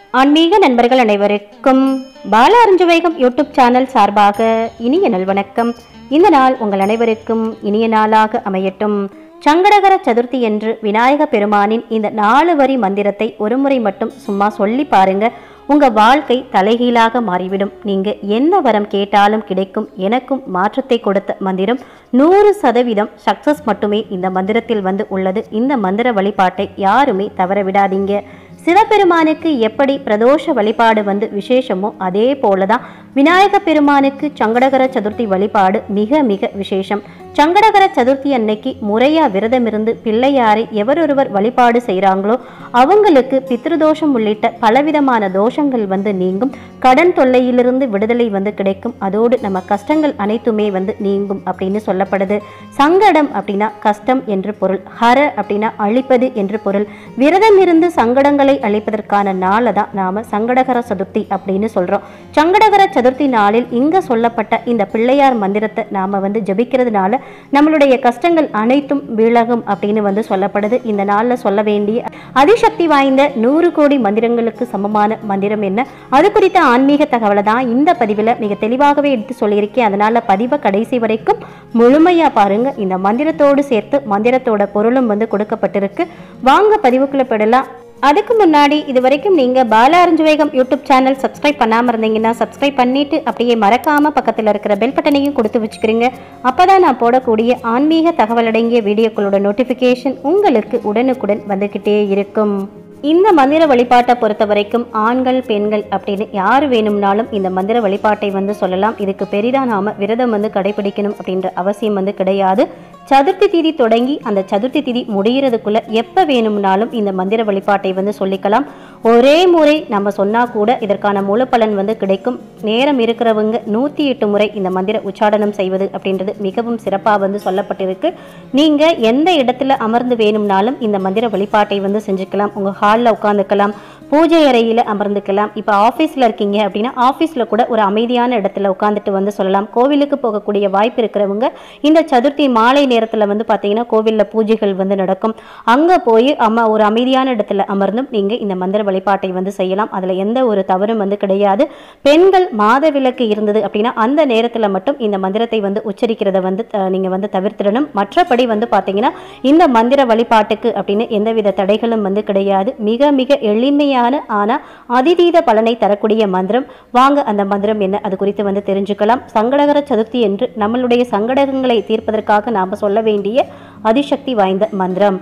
ஆன்மீக நண்பர்கள் அனைவருக்கும் பால அருஞ்சவேகம் யூடியூப் சேனல் சார்பாக இனிய நல்வணக்கம் இந்த நாள் உங்கள் அனைவருக்கும் இனிய நாளாக அமையட்டும் சங்கடகர சதுர்த்தி என்று விநாயக பெருமானின் இந்த நாலு வரி மந்திரத்தை ஒருமுறை மட்டும் சும்மா சொல்லி பாருங்க உங்க வாழ்க்கை தலைகீழாக மாறிவிடும் நீங்க என்ன வரம் கேட்டாலும் கிடைக்கும் எனக்கும் மாற்றத்தை கொடுத்த மந்திரம் நூறு சதவீதம் சக்சஸ் மட்டுமே இந்த மந்திரத்தில் வந்து உள்ளது இந்த மந்திர வழிபாட்டை யாருமே தவற விடாதீங்க சிவபெருமானுக்கு எப்படி பிரதோஷ வழிபாடு வந்து விசேஷமோ அதே போலதான் விநாயக பெருமானுக்கு சங்கடகர சதுர்த்தி வழிபாடு மிக மிக விசேஷம் சங்கடகர சதுர்த்தி அன்னைக்கு முறையா விரதம் இருந்து பிள்ளையாரை எவரொருவர் வழிபாடு செய்கிறாங்களோ அவங்களுக்கு பித்ருதோஷம் உள்ளிட்ட பலவிதமான தோஷங்கள் வந்து நீங்கும் கடன் தொல்லையிலிருந்து விடுதலை வந்து கிடைக்கும் அதோடு நம்ம கஷ்டங்கள் அனைத்துமே வந்து நீங்கும் அப்படின்னு சொல்லப்படுது சங்கடம் அப்படின்னா கஷ்டம் என்று பொருள் ஹர அப்படின்னா அழிப்பது என்று பொருள் விரதம் இருந்து சங்கடங்களை அழிப்பதற்கான நாளை தான் நாம சங்கடகர சதுர்த்தி அப்படின்னு சொல்றோம் சங்கடகர சதுர்த்தி நாளில் இங்க சொல்லப்பட்ட இந்த பிள்ளையார் மந்திரத்தை நாம வந்து ஜபிக்கிறதுனால நம்மளுடைய கஷ்டங்கள் அனைத்தும் விலகும் அப்படின்னு வந்து சொல்லப்படுது இந்த நாள்ல சொல்ல வேண்டிய அதிசக்தி வாய்ந்த நூறு கோடி மந்திரங்களுக்கு சமமான மந்திரம் என்ன அது குறித்த ஆன்மீக தகவலை தான் இந்த பதிவில் மிக தெளிவாகவே எடுத்து சொல்லியிருக்கேன் அதனால பதிவை கடைசி வரைக்கும் முழுமையா பாருங்க இந்த மந்திரத்தோடு சேர்த்து மந்திரத்தோட பொருளும் வந்து கொடுக்கப்பட்டிருக்கு வாங்க பதிவுக்குள்ள போயிடலாம் அதுக்கு முன்னாடி இது வரைக்கும் நீங்க பால அருஞ்சுவேகம் யூடியூப் சேனல் சப்ஸ்கிரைப் பண்ணாம இருந்தீங்கன்னா சப்ஸ்கிரைப் பண்ணிட்டு அப்படியே மறக்காம பக்கத்துல இருக்கிற பெல் பட்டனையும் கொடுத்து வச்சுக்கிறீங்க அப்பதான் நான் போடக்கூடிய ஆன்மீக தகவல் அடங்கிய வீடியோக்களோட நோட்டிபிகேஷன் உங்களுக்கு உடனுக்குடன் வந்துகிட்டே இருக்கும் இந்த மந்திர வழிபாட்டை பொறுத்த வரைக்கும் ஆண்கள் பெண்கள் அப்படின்னு யார் வேணும்னாலும் இந்த மந்திர வழிபாட்டை வந்து சொல்லலாம் இதுக்கு பெரிதா நாம விரதம் வந்து கடைபிடிக்கணும் அப்படின்ற அவசியம் வந்து கிடையாது சதுர்த்தி திதி தொடங்கி அந்த சதுர்த்தி திதி முடிகிறதுக்குள்ள எப்போ வேணும்னாலும் இந்த மந்திர வழிபாட்டை வந்து சொல்லிக்கலாம் ஒரே முறை நம்ம சொன்னா கூட இதற்கான முழு பலன் வந்து கிடைக்கும் நேரம் இருக்கிறவங்க நூற்றி எட்டு முறை இந்த மந்திர உச்சாடனம் செய்வது அப்படின்றது மிகவும் சிறப்பாக வந்து சொல்லப்பட்டிருக்கு நீங்க எந்த இடத்துல அமர்ந்து வேணும்னாலும் இந்த மந்திர வழிபாட்டை வந்து செஞ்சுக்கலாம் உங்க ஹாலில் உட்காந்துக்கலாம் பூஜை அறையில் அமர்ந்துக்கலாம் இப்போ ஆஃபீஸில் இருக்கீங்க அப்படின்னா ஆஃபீஸில் கூட ஒரு அமைதியான இடத்துல உட்காந்துட்டு வந்து சொல்லலாம் கோவிலுக்கு போகக்கூடிய வாய்ப்பு இருக்கிறவங்க இந்த சதுர்த்தி மாலை நேரத்தில் வந்து பார்த்தீங்கன்னா கோவிலில் பூஜைகள் வந்து நடக்கும் அங்கே போய் அம்மா ஒரு அமைதியான இடத்துல அமர்ந்தும் நீங்கள் இந்த மந்திர வழிபாட்டை வந்து செய்யலாம் அதில் எந்த ஒரு தவறும் வந்து கிடையாது பெண்கள் மாத விலக்கு இருந்தது அப்படின்னா அந்த நேரத்தில் மட்டும் இந்த மந்திரத்தை வந்து உச்சரிக்கிறத வந்து நீங்கள் வந்து தவிர்த்திடணும் மற்றபடி வந்து பார்த்தீங்கன்னா இந்த மந்திர வழிபாட்டுக்கு அப்படின்னு எந்தவித தடைகளும் வந்து கிடையாது மிக மிக எளிமையான ஆனால் அதிதீத பலனை தரக்கூடிய மந்திரம் வாங்க அந்த மந்திரம் என்ன அது குறித்து வந்து தெரிஞ்சுக்கலாம் சங்கடகர சதுர்த்தி என்று நம்மளுடைய சங்கடங்களை தீர்ப்பதற்காக நாம் சொல்ல வேண்டிய அதிசக்தி வாய்ந்த மந்திரம்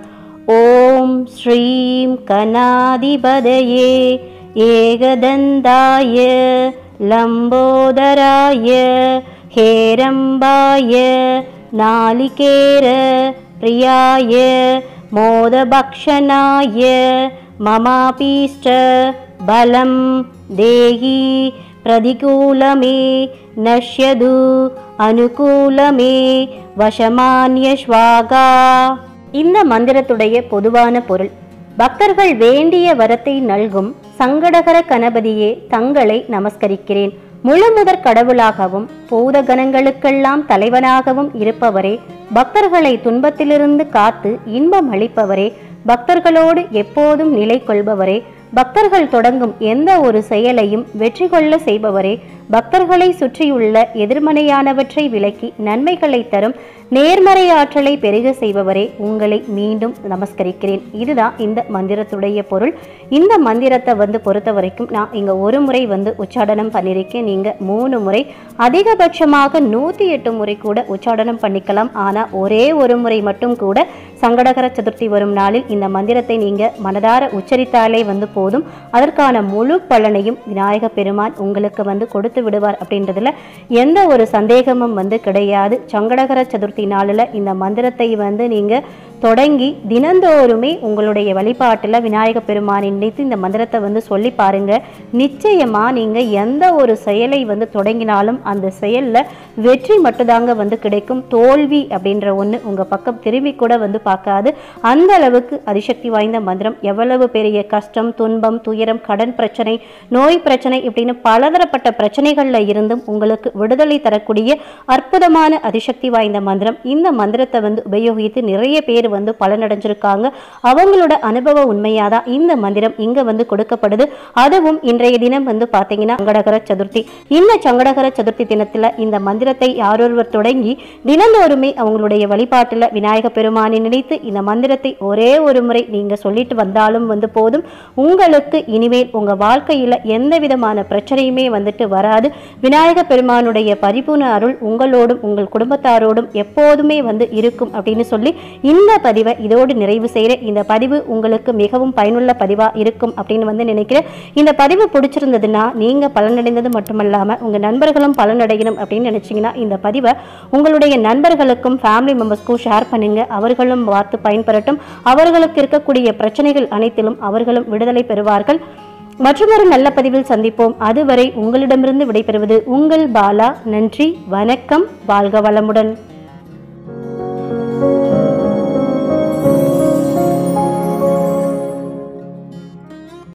ஓம் ஸ்ரீம் கணாதிபதயே ஏகதந்தாய லம்போதராய ஹேரம்பாய நாளிகேர பிரியாய मोदभक्षणाय ममापीष्ट बलं देहि प्रतिकूलमे नश्यदु அனுகூலமே வசமானிய ஸ்வாகா இந்த மந்திரத்துடைய பொதுவான பொருள் பக்தர்கள் வேண்டிய வரத்தை நல்கும் சங்கடகர கணபதியே தங்களை நமஸ்கரிக்கிறேன் முழுமுதற் கடவுளாகவும் பூதகணங்களுக்கெல்லாம் தலைவனாகவும் இருப்பவரே பக்தர்களை துன்பத்திலிருந்து காத்து இன்பம் அளிப்பவரே பக்தர்களோடு எப்போதும் நிலை கொள்பவரே பக்தர்கள் தொடங்கும் எந்த ஒரு செயலையும் வெற்றி கொள்ள செய்பவரே பக்தர்களை சுற்றியுள்ள எதிர்மனையானவற்றை விலக்கி நன்மைகளை தரும் நேர்மறை ஆற்றலை பெருக செய்பவரே உங்களை மீண்டும் நமஸ்கரிக்கிறேன் இதுதான் இந்த மந்திரத்துடைய பொருள் இந்த மந்திரத்தை வந்து பொறுத்த வரைக்கும் நான் இங்கே ஒரு முறை வந்து உச்சாடனம் பண்ணியிருக்கேன் நீங்கள் மூணு முறை அதிகபட்சமாக நூற்றி எட்டு முறை கூட உச்சாடனம் பண்ணிக்கலாம் ஆனால் ஒரே ஒரு முறை மட்டும் கூட சங்கடகர சதுர்த்தி வரும் நாளில் இந்த மந்திரத்தை நீங்கள் மனதார உச்சரித்தாலே வந்து போதும் அதற்கான முழு பலனையும் விநாயக பெருமான் உங்களுக்கு வந்து கொடுத்து விடுவார் அப்படின்றதுல எந்த ஒரு சந்தேகமும் வந்து கிடையாது சங்கடகர சதுர்த்தி நாளில் இந்த மந்திரத்தை வந்து நீங்கள் தொடங்கி தினந்தோறுமே உங்களுடைய வழிபாட்டில் விநாயக பெருமானை நினைத்து இந்த மந்திரத்தை வந்து சொல்லி பாருங்க நிச்சயமா நீங்க எந்த ஒரு செயலை வந்து தொடங்கினாலும் அந்த செயல்ல வெற்றி மட்டும்தாங்க வந்து கிடைக்கும் தோல்வி அப்படின்ற ஒன்று உங்க பக்கம் திரும்பி கூட வந்து பார்க்காது அந்த அளவுக்கு அதிசக்தி வாய்ந்த மந்திரம் எவ்வளவு பெரிய கஷ்டம் துன்பம் துயரம் கடன் பிரச்சனை நோய் பிரச்சனை இப்படின்னு பலதரப்பட்ட பிரச்சனைகள்ல இருந்தும் உங்களுக்கு விடுதலை தரக்கூடிய அற்புதமான அதிசக்தி வாய்ந்த மந்திரம் இந்த மந்திரத்தை வந்து உபயோகித்து நிறைய பேர் வந்து பலனடைஞ்சிருக்காங்க அவங்களோட அனுபவ உண்மையாதான் இந்த மந்திரம் இங்க வந்து கொடுக்கப்படுது அதுவும் இன்றைய தினம் வந்து பாத்தீங்கன்னா சங்கடகர சதுர்த்தி இந்த சங்கடகர சதுர்த்தி தினத்துல இந்த மந்திரத்தை யாரொருவர் தொடங்கி தினந்தோறுமே அவங்களுடைய வழிபாட்டுல விநாயக பெருமானை நினைத்து இந்த மந்திரத்தை ஒரே ஒரு முறை நீங்க சொல்லிட்டு வந்தாலும் வந்து போதும் உங்களுக்கு இனிமேல் உங்க வாழ்க்கையில எந்த விதமான பிரச்சனையுமே வந்துட்டு வராது விநாயக பெருமானுடைய பரிபூர்ண அருள் உங்களோடும் உங்கள் குடும்பத்தாரோடும் எப்போதுமே வந்து இருக்கும் அப்படின்னு சொல்லி இந்த பதிவை இதோடு நிறைவு செய்கிற இந்த பதிவு உங்களுக்கு மிகவும் பயனுள்ள பதிவா இருக்கும் அப்படின்னு வந்து நினைக்கிறேன் இந்த பதிவு பிடிச்சிருந்ததுன்னா நீங்க பலனடைந்தது மட்டுமல்லாம உங்க நண்பர்களும் பலனடையணும் அப்படின்னு நினைச்சீங்கன்னா இந்த பதிவை உங்களுடைய நண்பர்களுக்கும் ஃபேமிலி மெம்பர்ஸ்க்கும் ஷேர் பண்ணுங்க அவர்களும் பார்த்து பயன்பெறட்டும் அவர்களுக்கு இருக்கக்கூடிய பிரச்சனைகள் அனைத்திலும் அவர்களும் விடுதலை பெறுவார்கள் மற்றொரு நல்ல பதிவில் சந்திப்போம் அதுவரை உங்களிடமிருந்து விடைபெறுவது உங்கள் பாலா நன்றி வணக்கம் வாழ்க வளமுடன்